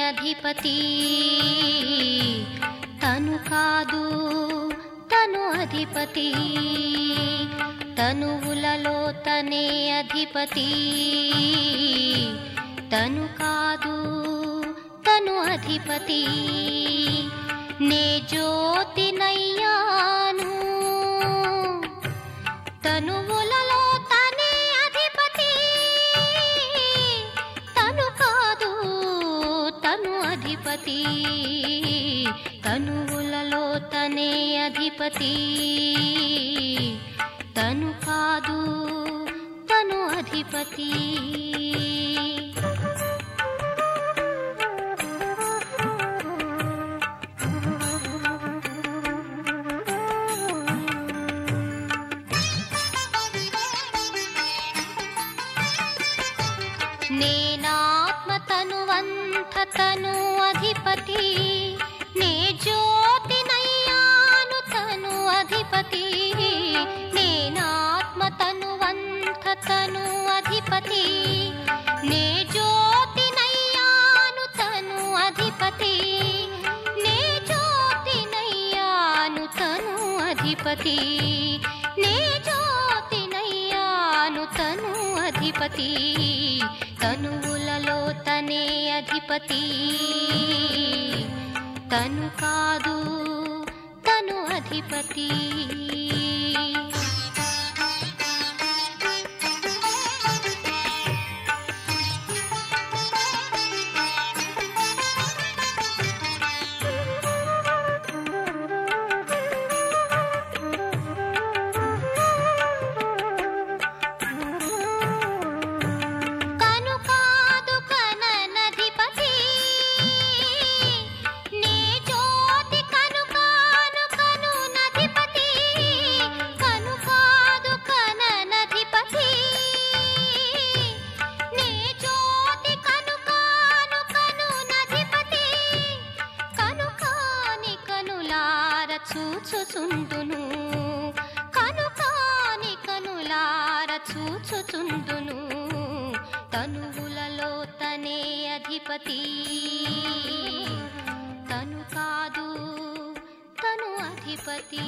అధిపతి తను కాదు తను అధిపతి తనువులలో తనే అధిపతి తను కాదు తను అధిపతి నే జ్యోతినయ్యాను తనువులలో తనే అధిపతి తను కాదు తను అధిపతి తనువులలో తనే అధిపతి తను కాదు తను అధిపతి నేనాత్మ తనువంత తను అధిపతి నే జ్యోతినయ్యాను తను అధిపతి నేనాత్మ తనువంత తను అధిపతి నే జ్యోతినయ్యాను తను అధిపతి నే జ్యోతినయ్యాను తను అధిపతి నే జ్యోతినయ్యాను తను అధిపతి తనువులలో తనే అధిపతి తను కాదు తను అధిపతి కను కాదు కననధిపతి నీ జ్యోతి కను కాను కను నధిపతి కను కాదు కననధిపతి నీ జ్యోతి కను కాను కను నధిపతి కను కాని కనులార చూచుచుండును కను కాని కనులార చూచుచుండును తనువులలో తనే అధిపతి తను కాదు తను అధిపతి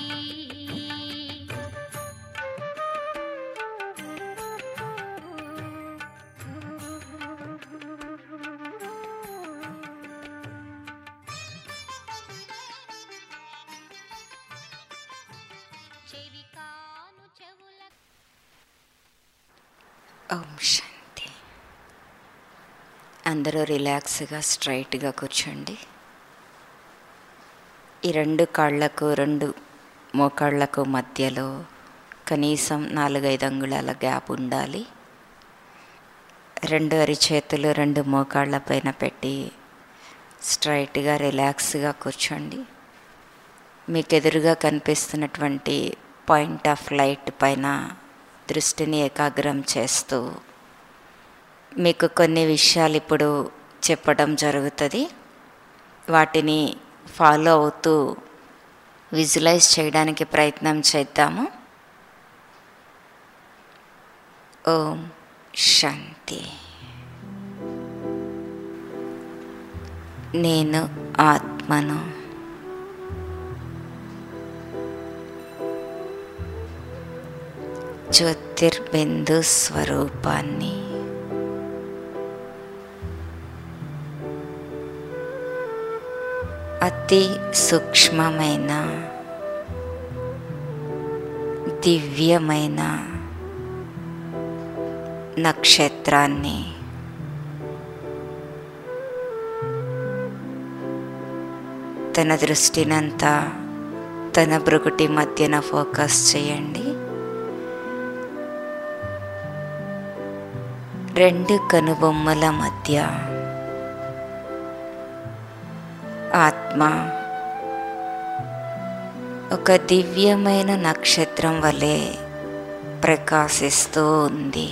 చెవి కాను చెవుల ఓం శాంతి అందరూ రిలాక్స్గా స్ట్రైట్గా కూర్చోండి ఈ రెండు కాళ్ళకు రెండు మోకాళ్ళకు మధ్యలో కనీసం నాలుగైదు అంగుళాల గ్యాప్ ఉండాలి రెండు అరిచేతులు రెండు మోకాళ్ళ పైన పెట్టి స్ట్రైట్గా రిలాక్స్గా కూర్చోండి మీకు ఎదురుగా కనిపిస్తున్నటువంటి పాయింట్ ఆఫ్ లైట్ పైన దృష్టిని ఏకాగ్రం చేస్తూ మీకు కొన్ని విషయాలు ఇప్పుడు చెప్పడం జరుగుతుంది వాటిని ఫాలో అవుతూ విజువలైజ్ చేయడానికి ప్రయత్నం చేద్దాము ఓం శాంతి నేను ఆత్మను జ్యోతిర్బిందు స్వరూపాన్ని అతి సూక్ష్మమైన దివ్యమైన నక్షత్రాన్ని తన దృష్టినంతా తన బ్రుకుటి మధ్యన ఫోకస్ చేయండి రెండు కనుబొమ్మల మధ్య ఆత్మ ఒక దివ్యమైన నక్షత్రం వలె ప్రకాశిస్తూ ఉంది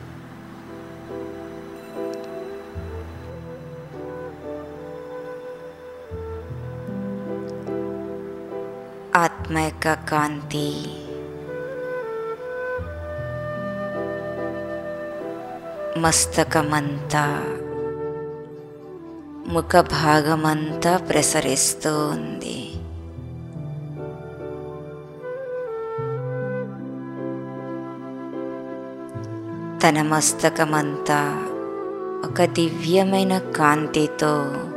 ఆత్మ యొక్క కాంతి మస్తకమంతా ముఖ భాగమంతా ప్రసరిస్తూ ఉంది తన మస్తకమంతా ఒక దివ్యమైన కాంతితో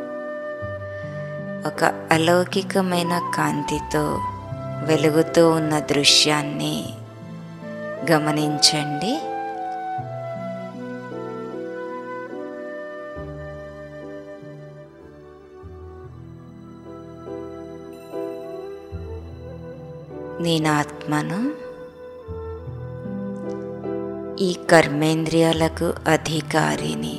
ఒక అలౌకికమైన కాంతితో వెలుగుతూ ఉన్న దృశ్యాన్ని గమనించండి నేను ఆత్మను ఈ కర్మేంద్రియాలకు అధికారిని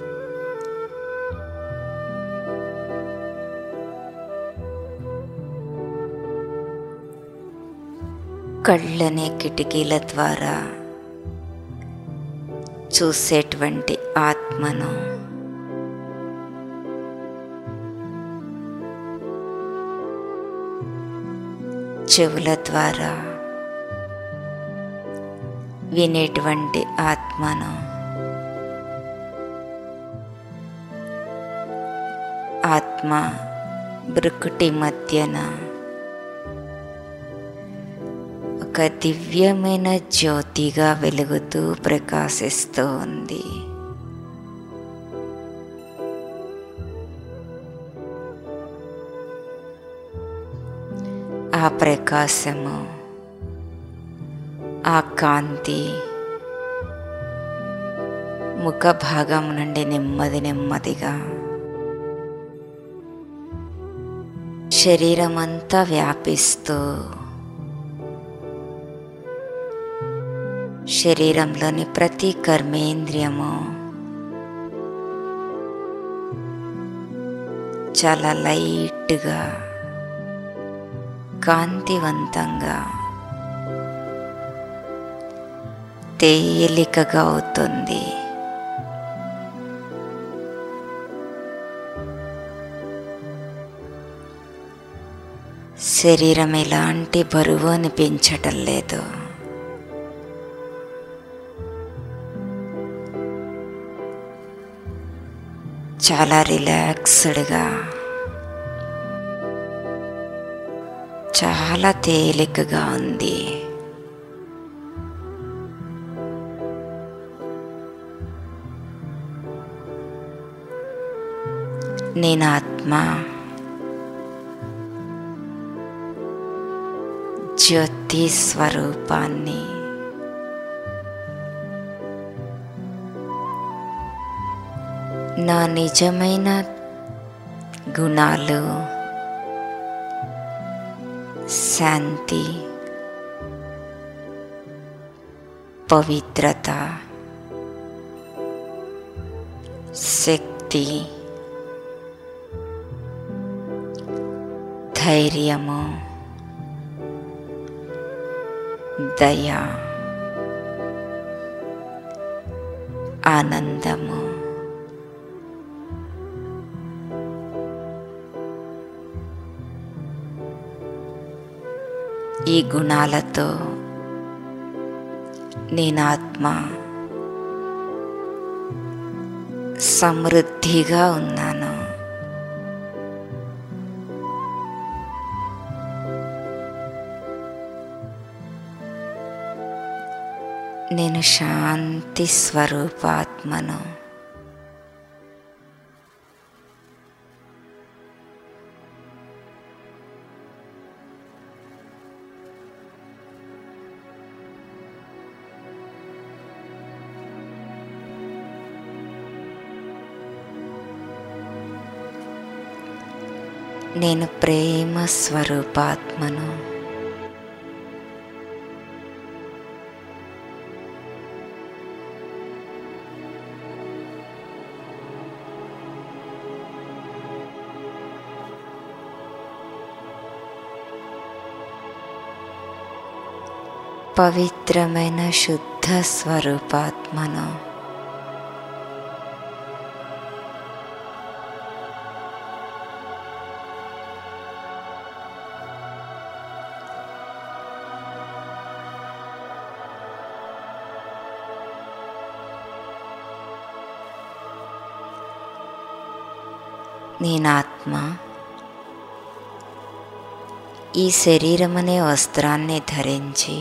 కళ్ళనే కిటికీల ద్వారా చూసేటువంటి ఆత్మను చెవుల ద్వారా వినేటువంటి ఆత్మను ఆత్మ బ్రుకుటి మధ్యన ఒక దివ్యమైన జ్యోతిగా వెలుగుతూ ప్రకాశిస్తూ ఉంది ఆ ప్రకాశము ఆ కాంతి ముఖ భాగం నుండి నెమ్మది నెమ్మదిగా శరీరం అంతా వ్యాపిస్తూ శరీరంలోని ప్రతి కర్మేంద్రియము చాలా లైట్గా కాంతివంతంగా తేలికగా అవుతుంది శరీరం ఎలాంటి బరువు అనిపించటం లేదు చాలా రిలాక్స్డ్గా చాలా తేలికగా ఉంది నేను ఆత్మ జ్యోతి స్వరూపాన్ని నా నిజమైన గుణాలు శాంతి పవిత్రత శక్తి ధైర్యము దయ ఆనందము ఈ గుణాలతో నేను ఆత్మ సమృద్ధిగా ఉన్నాను నేను శాంతి స్వరూపాత్మను నేను ప్రేమ స్వరూపాత్మను పవిత్రమైన శుద్ధ స్వరూపాత్మను నేనాత్మ ఈ శరీరం అనే వస్త్రాన్ని ధరించి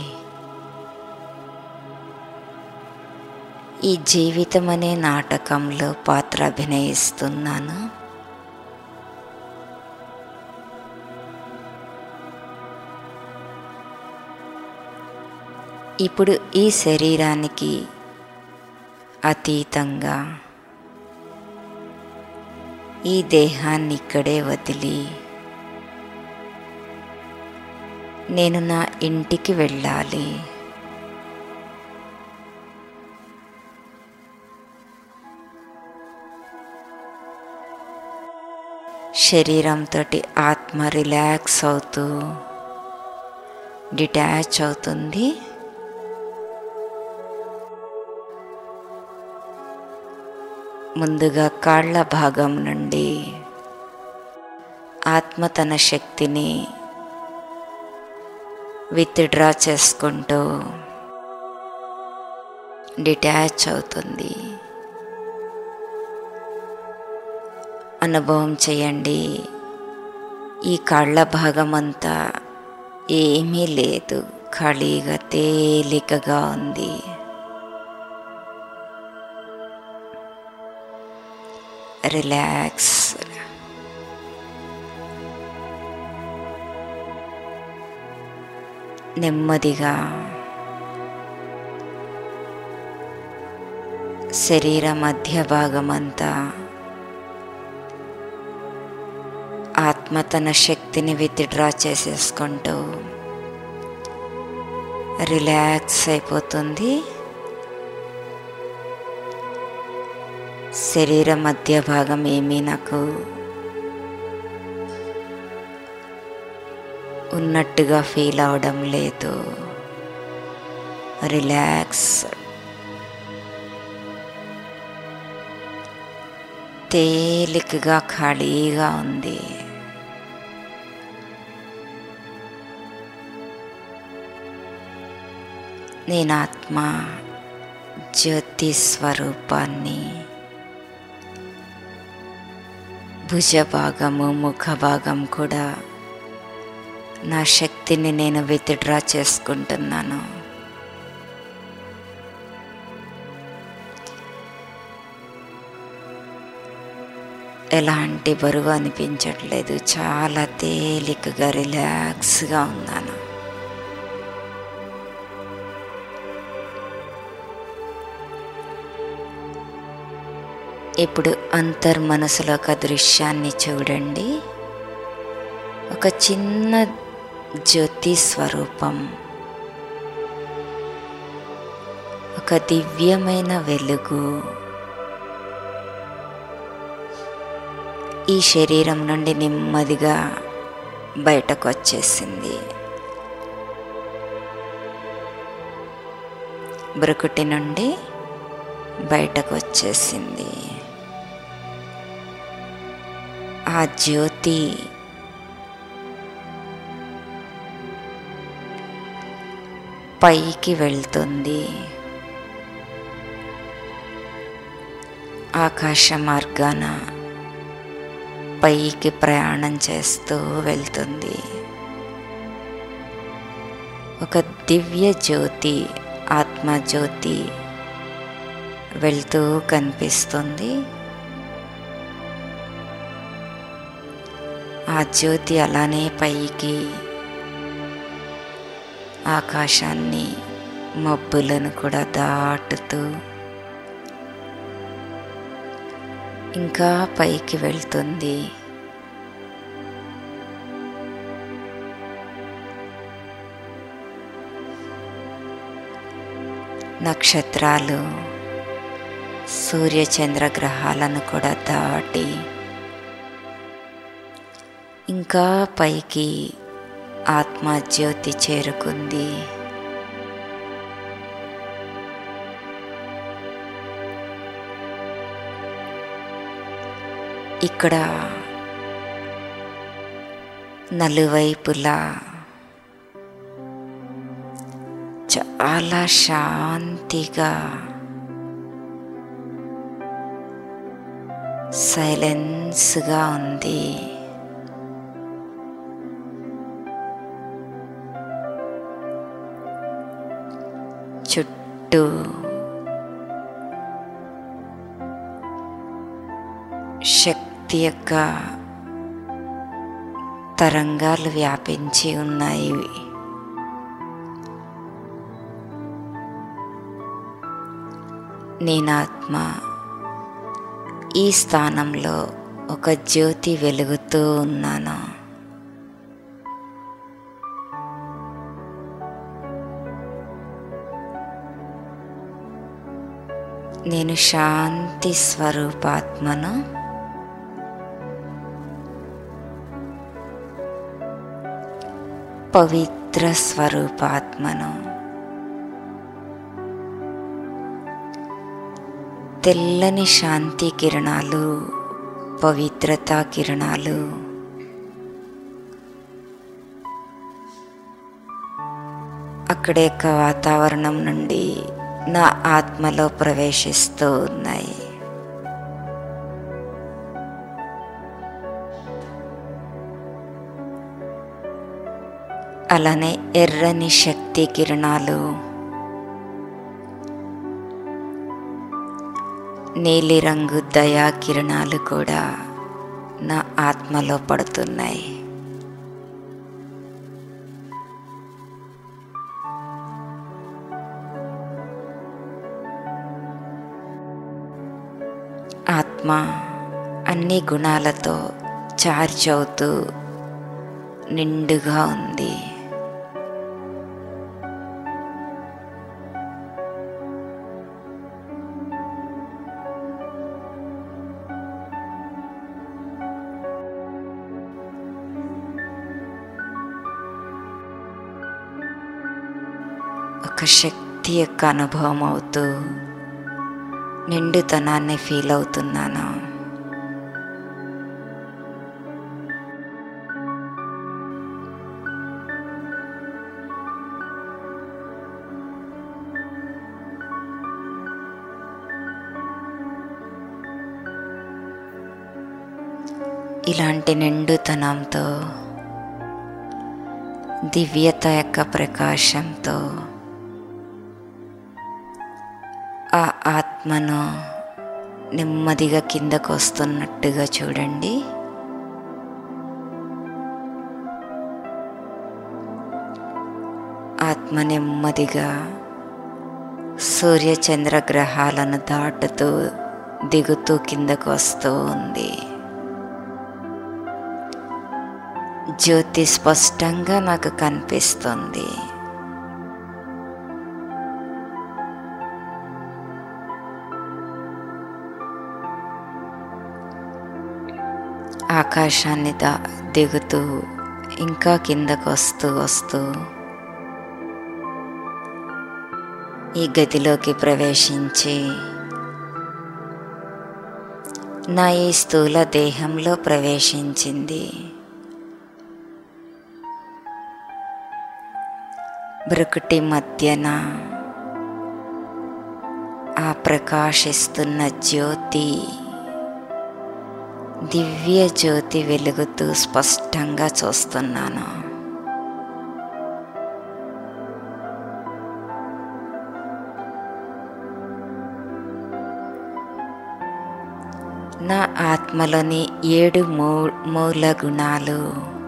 ఈ జీవితం అనే నాటకంలో పాత్ర అభినయిస్తున్నాను ఇప్పుడు ఈ శరీరానికి అతీతంగా ఈ దేహాన్ని ఇక్కడే వదిలి నేను నా ఇంటికి వెళ్ళాలి శరీరంతో ఆత్మ రిలాక్స్ అవుతూ డిటాచ్ అవుతుంది ముందుగా కాళ్ళ భాగం నుండి ఆత్మ తన శక్తిని విత్డ్రా చేసుకుంటూ డిటాచ్ అవుతుంది అనుభవం చేయండి ఈ కాళ్ళ భాగం అంతా ఏమీ లేదు ఖాళీగా తేలికగా ఉంది రిలాక్స్ నెమ్మదిగా శరీర మధ్య భాగమంతా ఆత్మ తన శక్తిని విత్డ్రా చేసేసుకుంటూ రిలాక్స్ అయిపోతుంది శరీర మధ్య భాగం ఏమీ నాకు ఉన్నట్టుగా ఫీల్ అవడం లేదు రిలాక్స్ తేలికగా ఖాళీగా ఉంది నేను ఆత్మ జ్యోతి స్వరూపాన్ని భుజ భాగము ముఖ భాగం కూడా నా శక్తిని నేను విత్డ్రా చేసుకుంటున్నాను ఎలాంటి బరువు అనిపించట్లేదు చాలా తేలికగా రిలాక్స్గా ఉన్నాను ఇప్పుడు అంతర్మనసులో ఒక దృశ్యాన్ని చూడండి ఒక చిన్న జ్యోతి స్వరూపం ఒక దివ్యమైన వెలుగు ఈ శరీరం నుండి నెమ్మదిగా బయటకు వచ్చేసింది బ్రుకుటి నుండి బయటకు వచ్చేసింది ఆ జ్యోతి పైకి వెళ్తుంది ఆకాశ మార్గాన పైకి ప్రయాణం చేస్తూ వెళ్తుంది ఒక దివ్య జ్యోతి ఆత్మజ్యోతి వెళ్తూ కనిపిస్తుంది ఆ జ్యోతి అలానే పైకి ఆకాశాన్ని మబ్బులను కూడా దాటుతూ ఇంకా పైకి వెళ్తుంది నక్షత్రాలు సూర్యచంద్ర గ్రహాలను కూడా దాటి ఇంకా పైకి ఆత్మజ్యోతి చేరుకుంది ఇక్కడ నలువైపులా చాలా శాంతిగా సైలెన్స్గా ఉంది చుట్టూ శక్తి యొక్క తరంగాలు వ్యాపించి ఉన్నాయి నేనాత్మ ఈ స్థానంలో ఒక జ్యోతి వెలుగుతూ ఉన్నాను నేను శాంతి స్వరూపాత్మను పవిత్ర స్వరూపాత్మను తెల్లని శాంతి కిరణాలు పవిత్రతా కిరణాలు అక్కడే యొక్క వాతావరణం నుండి నా ఆత్మలో ప్రవేశిస్తూ ఉన్నాయి అలానే ఎర్రని శక్తి కిరణాలు నీలిరంగు దయా కిరణాలు కూడా నా ఆత్మలో పడుతున్నాయి ఆత్మ అన్ని గుణాలతో చార్జ్ అవుతూ నిండుగా ఉంది ఒక శక్తి యొక్క అనుభవం అవుతూ నిండుతనాన్ని ఫీల్ అవుతున్నాను ఇలాంటి నిండుతనంతో దివ్యత యొక్క ప్రకాశంతో ఆ ఆత్మను నెమ్మదిగా కిందకు వస్తున్నట్టుగా చూడండి ఆత్మ నెమ్మదిగా సూర్య చంద్ర గ్రహాలను దాటుతూ దిగుతూ కిందకు వస్తూ ఉంది జ్యోతి స్పష్టంగా నాకు కనిపిస్తుంది ఆకాశాన్ని దా దిగుతూ ఇంకా కిందకు వస్తూ వస్తూ ఈ గదిలోకి ప్రవేశించి నా ఈ స్థూల దేహంలో ప్రవేశించింది బ్రుకుటి మధ్యన ఆ ప్రకాశిస్తున్న జ్యోతి దివ్య జ్యోతి వెలుగుతూ స్పష్టంగా చూస్తున్నాను నా ఆత్మలోని ఏడు మూ మూల గుణాలు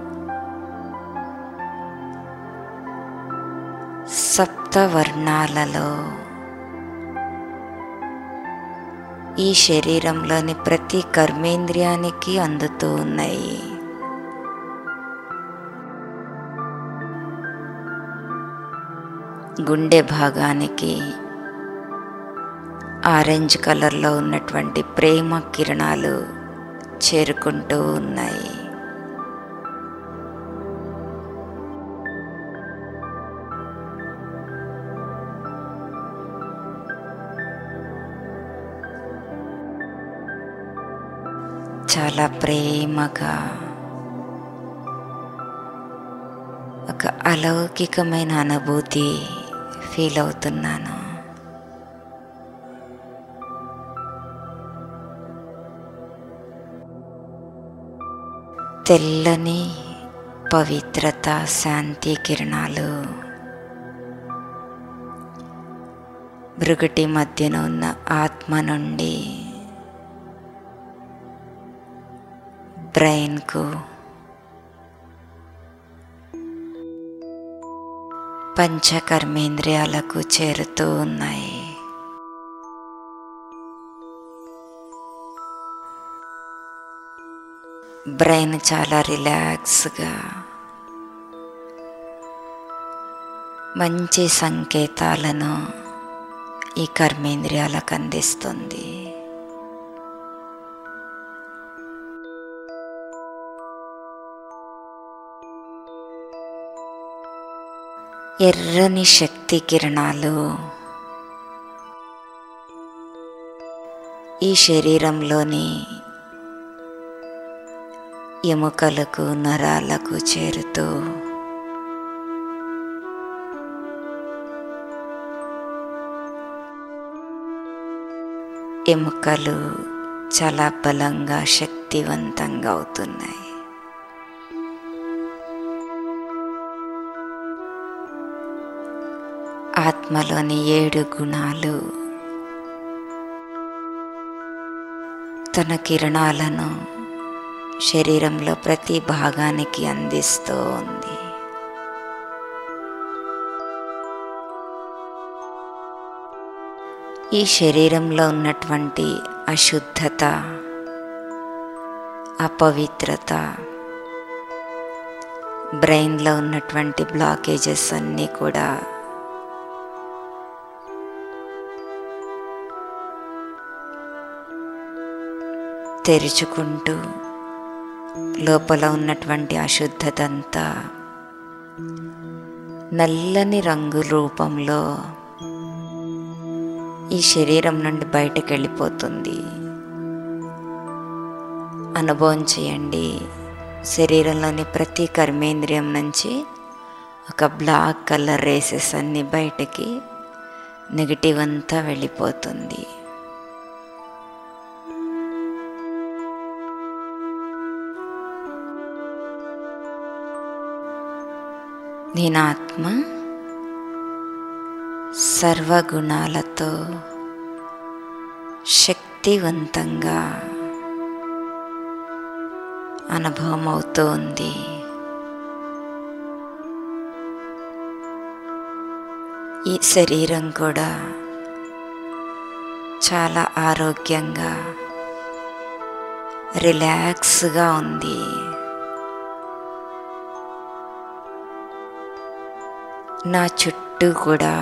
సప్తవర్ణాలలో ఈ శరీరంలోని ప్రతి కర్మేంద్రియానికి అందుతూ ఉన్నాయి గుండె భాగానికి ఆరెంజ్ కలర్లో ఉన్నటువంటి ప్రేమ కిరణాలు చేరుకుంటూ ఉన్నాయి చాలా ప్రేమగా ఒక అలౌకికమైన అనుభూతి ఫీల్ అవుతున్నాను తెల్లని పవిత్రత శాంతి కిరణాలు భృగుటి మధ్యన ఉన్న ఆత్మ నుండి బ్రెయిన్కు పంచకర్మేంద్రియాలకు చేరుతూ ఉన్నాయి బ్రెయిన్ చాలా రిలాక్స్గా మంచి సంకేతాలను ఈ కర్మేంద్రియాలకు అందిస్తుంది ఎర్రని శక్తి కిరణాలు ఈ శరీరంలోని ఎముకలకు నరాలకు చేరుతూ ఎముకలు చాలా బలంగా శక్తివంతంగా అవుతున్నాయి ఆత్మలోని ఏడు గుణాలు తన కిరణాలను శరీరంలో ప్రతి భాగానికి అందిస్తూ ఉంది ఈ శరీరంలో ఉన్నటువంటి అశుద్ధత అపవిత్రత బ్రెయిన్లో ఉన్నటువంటి బ్లాకేజెస్ అన్నీ కూడా తెరుచుకుంటూ లోపల ఉన్నటువంటి అశుద్ధత అంతా నల్లని రంగు రూపంలో ఈ శరీరం నుండి బయటకు వెళ్ళిపోతుంది అనుభవం చేయండి శరీరంలోని ప్రతి కర్మేంద్రియం నుంచి ఒక బ్లాక్ కలర్ రేసెస్ అన్ని బయటకి నెగిటివ్ అంతా వెళ్ళిపోతుంది నేను ఆత్మ సర్వగుణాలతో శక్తివంతంగా అనుభవం అవుతూ ఉంది ఈ శరీరం కూడా చాలా ఆరోగ్యంగా రిలాక్స్గా ఉంది నా చుట్టూ కూడా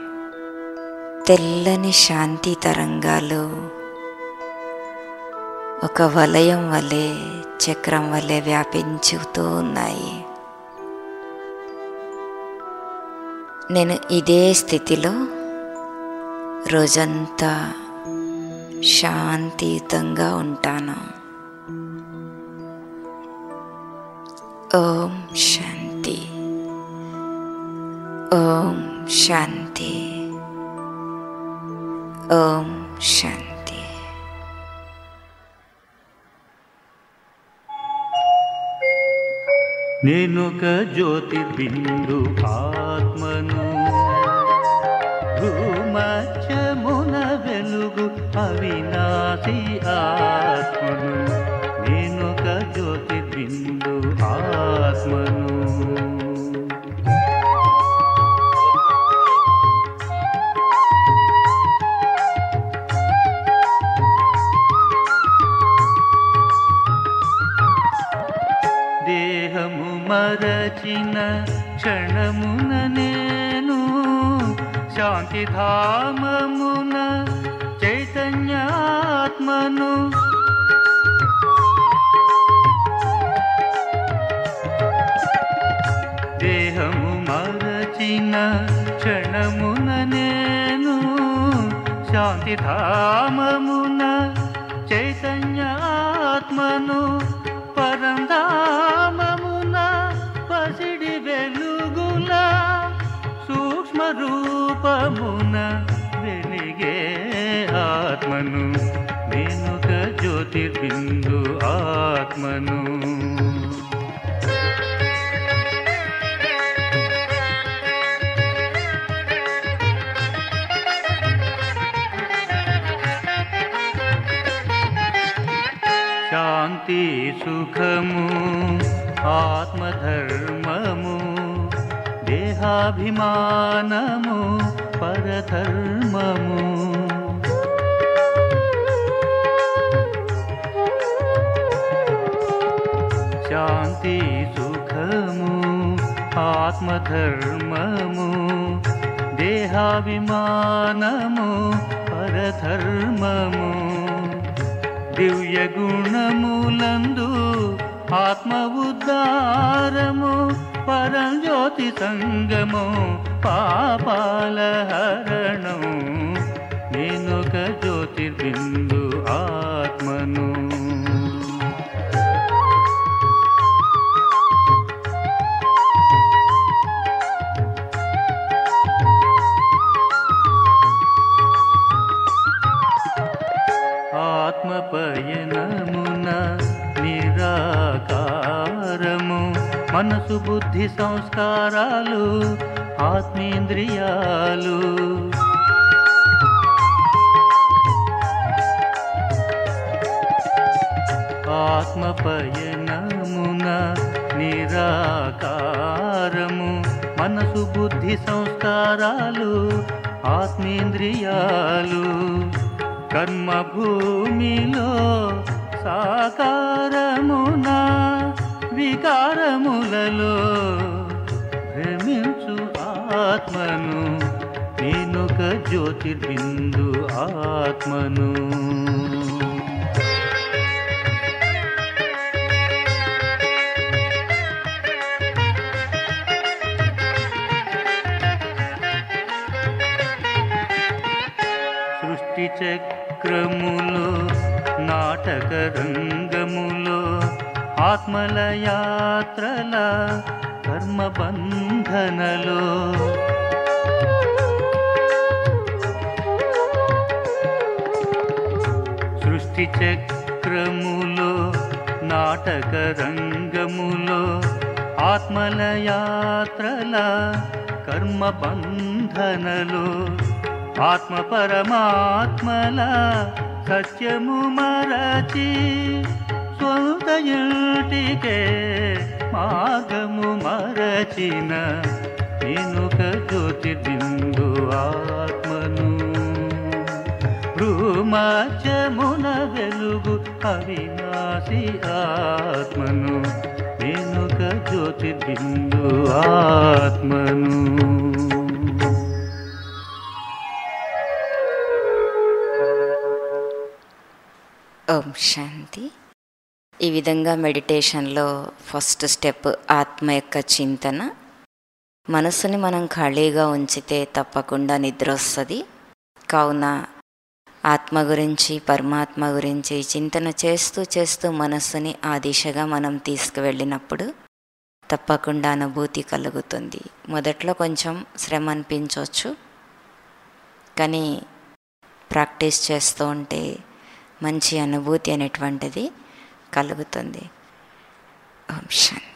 తెల్లని శాంతి తరంగాలు ఒక వలయం వలె చక్రం వలె వ్యాపించుతూ ఉన్నాయి నేను ఇదే స్థితిలో రోజంతా శాంతియుతంగా ఉంటాను ఓం శాంతి ఓం శాంతి ఓం శాంతి నేనొక జ్యోతిర్బిందు ఆత్మను భూమధ్యమున వెలుగు అవినాశి ఆత్మను నేనొక జ్యోతిర్బిందు ఆత్మను దేహము మరచిన క్షణమున నేను శాంతిధామమున చైతన్యాత్మను దేహము మరచిన క్షణమున నేను శాంతిధామమున చైతన్యాత్మను పరంధామమున పసిడి వెలుగుల సూక్ష్మ రూపమున వెలిగే ఆత్మను నే నేనుక జ్యోతిర్బిందు ఆత్మను శాంతి సుఖము ఆత్మధర్మము దేహాభిమానము పరధర్మము శాంతి సుఖము ఆత్మధర్మము దేహాభిమానము పరధర్మము దివ్య గుణములందు ఆత్మ ఉద్దారము పరంజ్యోతి సంగము పాపాల హరణం నేనొక జ్యోతిర్బిందు ఆత్మను ఆత్మపయనమున నిరాకారము మనసు బుద్ధి సంస్కారాలు ఆత్మేంద్రియాలు ఆత్మపయనమున నిరాకారము మనసు బుద్ధి సంస్కారాలు ఆత్మేంద్రియాలు కర్మభూమిలో సాకారమున వికారములలో భ్రమించు ఆత్మను నేనొక జ్యోతిర్బిందు ఆత్మను సృష్టి చక్రములో నాటక రంగములో ఆత్మల యాత్రల కర్మబంధనలో సృష్టి చక్రములో నాటక రంగములో ఆత్మల యాత్రల కర్మ బంధనలో ఆత్మ పరమాత్మల సత్యము మరచి సొంత ఇంటికే మార్గము మరచిన నేనొక జ్యోతిర్బిందు ఆత్మను భ్రూమాచమున వెలుగు అవినాశి ఆత్మను నేనొక జ్యోతిర్బిందు ఆత్మను ఓం శాంతి ఈ విధంగా మెడిటేషన్లో ఫస్ట్ స్టెప్ ఆత్మ యొక్క చింతన మనసుని మనం ఖాళీగా ఉంచితే తప్పకుండా నిద్ర వస్తుంది కావున ఆత్మ గురించి పరమాత్మ గురించి చింతన చేస్తూ చేస్తూ మనస్సుని ఆ దిశగా మనం తీసుకువెళ్ళినప్పుడు తప్పకుండా అనుభూతి కలుగుతుంది మొదట్లో కొంచెం శ్రమ అనిపించవచ్చు కానీ ప్రాక్టీస్ చేస్తూ ఉంటే మంచి అనుభూతి అనేటువంటిది కలుగుతుంది ఓం శాంతి